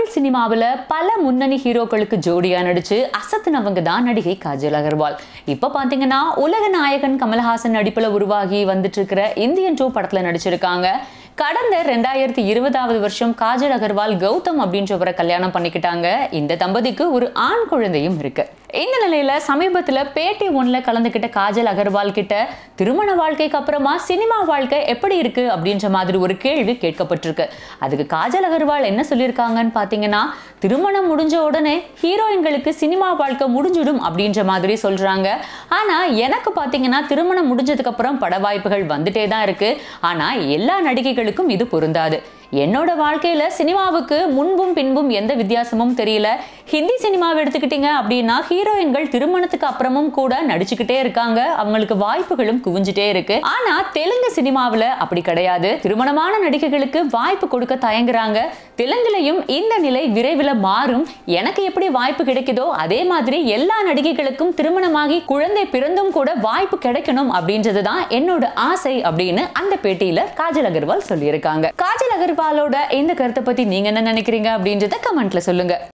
தமிழ் சினிமாவில் பல முன்னணி ஹீரோக்களுக்கு ஜோடியா நடிச்சு அசத்துனவங்க தான் நடிகை காஜல் அகர்வால் இப்போ பார்த்தீங்கன்னா உலக நாயகன் கமல்ஹாசன் நடிப்பில் உருவாகி வந்துட்டு இருக்கிற இந்தியன் டூ படத்தில் நடிச்சிருக்காங்க கடந்த ரெண்டாயிரத்தி இருபதாவது வருஷம் காஜல் அகர்வால் கௌதம் அப்படின்றவரை கல்யாணம் பண்ணிக்கிட்டாங்க இந்த தம்பதிக்கு ஒரு ஆண் குழந்தையும் இருக்கு இந்த நிலையில சமீபத்துல பேட்டி ஒன்ல கலந்துக்கிட்ட காஜல் அகர்வால் கிட்ட திருமண வாழ்க்கைக்கு அப்புறமா சினிமா வாழ்க்கை எப்படி இருக்கு அப்படின்ற மாதிரி ஒரு கேள்வி கேட்கப்பட்டிருக்கு அதுக்கு காஜல் அகர்வால் என்ன சொல்லியிருக்காங்கன்னு பாத்தீங்கன்னா திருமணம் முடிஞ்ச உடனே ஹீரோயின்களுக்கு சினிமா வாழ்க்கை முடிஞ்சிடும் அப்படின்ற மாதிரி சொல்றாங்க ஆனா எனக்கு பாத்தீங்கன்னா திருமணம் முடிஞ்சதுக்கு அப்புறம் பட வாய்ப்புகள் வந்துட்டே தான் இருக்கு ஆனா எல்லா நடிகைகளுக்கும் இது பொருந்தாது என்னோட வாழ்க்கையில சினிமாவுக்கு முன்பும் பின்பும் எந்த வித்தியாசமும் தெரியல ஹிந்தி சினிமாவை எடுத்துக்கிட்டீங்க அப்படின்னா ஹீரோயின்கள் திருமணத்துக்கு அப்புறமும் கூட நடிச்சுக்கிட்டே இருக்காங்க அவங்களுக்கு வாய்ப்புகளும் குவிஞ்சிட்டே இருக்கு ஆனா தெலுங்கு சினிமாவில் அப்படி கிடையாது திருமணமான நடிகைகளுக்கு வாய்ப்பு கொடுக்க தயங்குறாங்க தெலுங்குலையும் இந்த நிலை விரைவில் மாறும் எனக்கு எப்படி வாய்ப்பு கிடைக்குதோ அதே மாதிரி எல்லா நடிகைகளுக்கும் திருமணமாகி குழந்தை பிறந்தும் கூட வாய்ப்பு கிடைக்கணும் அப்படின்றது தான் என்னோட ஆசை அப்படின்னு அந்த பேட்டியில காஜல் அகர்வால் சொல்லியிருக்காங்க காஜல் அகர்வாலோட இந்த கருத்தை பத்தி நீங்க என்ன நினைக்கிறீங்க அப்படின்றத கமெண்ட்ல சொல்லுங்க